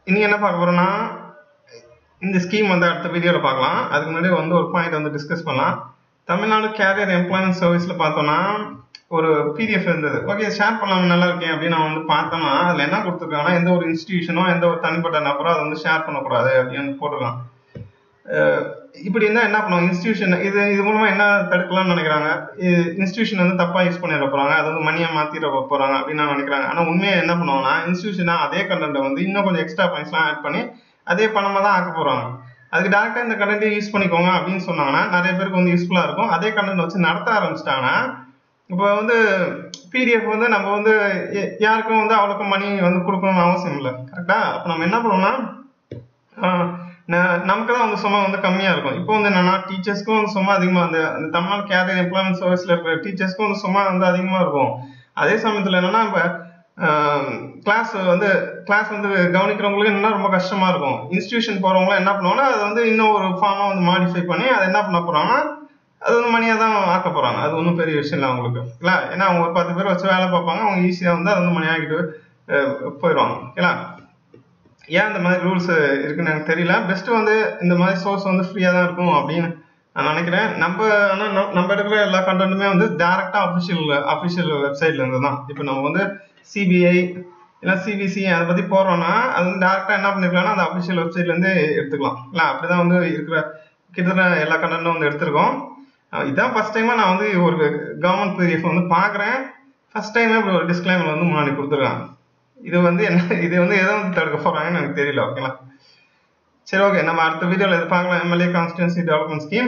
இன்னைக்கு என்ன பார்க்க போறோம்னா இந்த ஸ்கீம் வந்து அடுத்த வீடியோவில் பார்க்கலாம் அதுக்கு முன்னாடி வந்து ஒரு பாயிண்ட் வந்து டிஸ்கஸ் பண்ணலாம் தமிழ்நாடு கேரியர் எம்ப்ளாய்மெண்ட் சர்வீஸில் பார்த்தோம்னா ஒரு பிடிஎஃப் இருந்தது ஓகே ஷேர் பண்ணலாம் நல்லா இருக்கேன் அப்படின்னு நான் வந்து பார்த்தோம்னா அதில் என்ன கொடுத்துருக்காங்கன்னா எந்த ஒரு இன்ஸ்டிடியூஷனோ எந்த ஒரு தனிப்பட்ட நபரோ அதை வந்து ஷேர் பண்ணக்கூடாது அப்படின்னு போட்டிருக்கான் அஹ் இப்படி இருந்தால் என்ன பண்ணுவாங்க இன்ஸ்டியூஷன் இது இது மூலமா என்ன தடுக்கலாம்னு நினைக்கிறாங்க இன்ஸ்டியூஷன் வந்து தப்பா யூஸ் பண்ணிட போறாங்க அது வந்து மணியை மாத்திர போறாங்க அப்படின்னு நான் நினைக்கிறாங்க ஆனா உண்மையை என்ன பண்ணுவாங்கன்னா இன்ஸ்டியூஷனா அதே கண்டென்ட்டை வந்து இன்னும் கொஞ்சம் எக்ஸ்ட்ரா பாயிண்ட்ஸ்லாம் ஆட் பண்ணி அதே பணமா தான் ஆக்க போறாங்க அதுக்கு டேரக்டா இந்த கண்டென்ட்டை யூஸ் பண்ணிக்கோங்க அப்படின்னு சொன்னாங்கன்னா நிறைய பேருக்கு வந்து யூஸ்ஃபுல்லா இருக்கும் அதே கண்டென்ட் வச்சு நடத்த ஆரம்பிச்சிட்டாங்கன்னா இப்போ வந்து பிடிஎஃப் வந்து நம்ம வந்து ய- யாருக்கும் வந்து அவ்வளோக்கு மணி வந்து கொடுக்கணும்னு அவசியம் இல்லை கரெக்டா அப்போ நம்ம என்ன பண்ணோம்னா ஆஹ் ந- நமக்கு தான் வந்து சும்மா வந்து கம்மியாக இருக்கும் இப்போ வந்து என்னன்னா டீச்சர்ஸ்க்கும் வந்து சும்மா அதிகமாக அந்த அந்த தமிழ்நாடு கேரியர் எம்ப்ளாய்மெண்ட் சர்வீஸில் இருக்கிற டீச்சர்ஸ்க்கும் வந்து சும்மா வந்து அதிகமாக இருக்கும் அதே சமயத்தில் என்னன்னா இப்போ கிளாஸ் வந்து கிளாஸ் வந்து கவனிக்கிறவங்களுக்கு என்ன ரொம்ப கஷ்டமா இருக்கும் இன்ஸ்டிடியூஷன் போறவங்க என்ன பண்ணுவாங்கன்னா அதை வந்து இன்னும் ஒரு ஃபார்மா வந்து மாடிஃபை பண்ணி அதை என்ன பண்ண போறாங்கன்னா அது வந்து மணியாக தான் ஆக்க போறாங்க அது ஒன்றும் பெரிய விஷயம் இல்லை அவங்களுக்கு இல்லை ஏன்னா அவங்க ஒரு பத்து பேர் வச்சு வேலை பார்ப்பாங்க அவங்க ஈஸியாக வந்து அதை வந்து மணி ஆக்கிட்டு அஹ், போயிடுவாங்க ஓகேங்களா ஏன் இந்த மாதிரி ரூல்ஸ் இருக்குன்னு எனக்கு தெரியல பெஸ்ட் வந்து இந்த மாதிரி சோர்ஸ் வந்து ஃப்ரீயாக தான் இருக்கும் அப்படின்னு நான் நினைக்கிறேன் நம்ம ஆனால் நம்ம எடுக்கிற எல்லா கண்டென்ட்டுமே வந்து டேரெக்டாக அஃபிஷியல் அஃபிஷியல் வெப்சைட்ல இருந்து தான் இப்போ நம்ம வந்து சிபிஐ இல்லை சிபிசி அதை பற்றி போடுறோம்னா அது வந்து டேரெக்டாக என்ன பண்ணிருக்கலாம்னா அந்த அஃபிஷியல் வெப்சைட்லேருந்து எடுத்துக்கலாம் இல்லை அப்படி தான் வந்து இருக்கிற கிட்டத்தட்ட எல்லா கண்டென்ட்டும் வந்து எடுத்திருக்கோம் அஹ் இதான் ஃபர்ஸ்ட் டைமாக நான் வந்து ஒரு கவர்மெண்ட் பிடிஎஃப் வந்து பார்க்குறேன் ஃபர்ஸ்ட் டைமே இப்படி ஒரு டிஸ்க்ளைமர் வந்து முன்னாடி கொடுத்துருக்காங்க இது வந்து என்ன இது வந்து எதை வந்து தடுக்க போறாங்கன்னு எனக்கு தெரியல ஓகேங்களா சரி ஓகே நம்ம அடுத்த வீடியோவில் இது பார்க்கலாம் எம்எல்ஏ கான்ஸ்டியூன்சி டெவலப்மெண்ட் ஸ்கீம்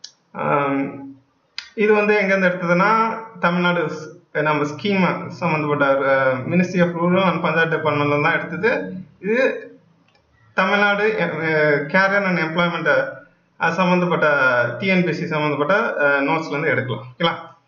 இது வந்து எங்கேருந்து எடுத்ததுன்னா தமிழ்நாடு ஸ்- நம்ம ஸ்கீம் சம்மந்தப்பட்ட ministry of rural and panchayat டிபார்ட்மெண்ட்ல தான் எடுத்தது இது தமிழ்நாடு கேரியர் அண்ட் எம்ப்ளாய்மெண்ட் சம்மந்தப்பட்ட டிஎன்பிசி சம்மந்தப்பட்ட நோட்ஸ்லேருந்து எடுக்கலாம் ஓகேங்களா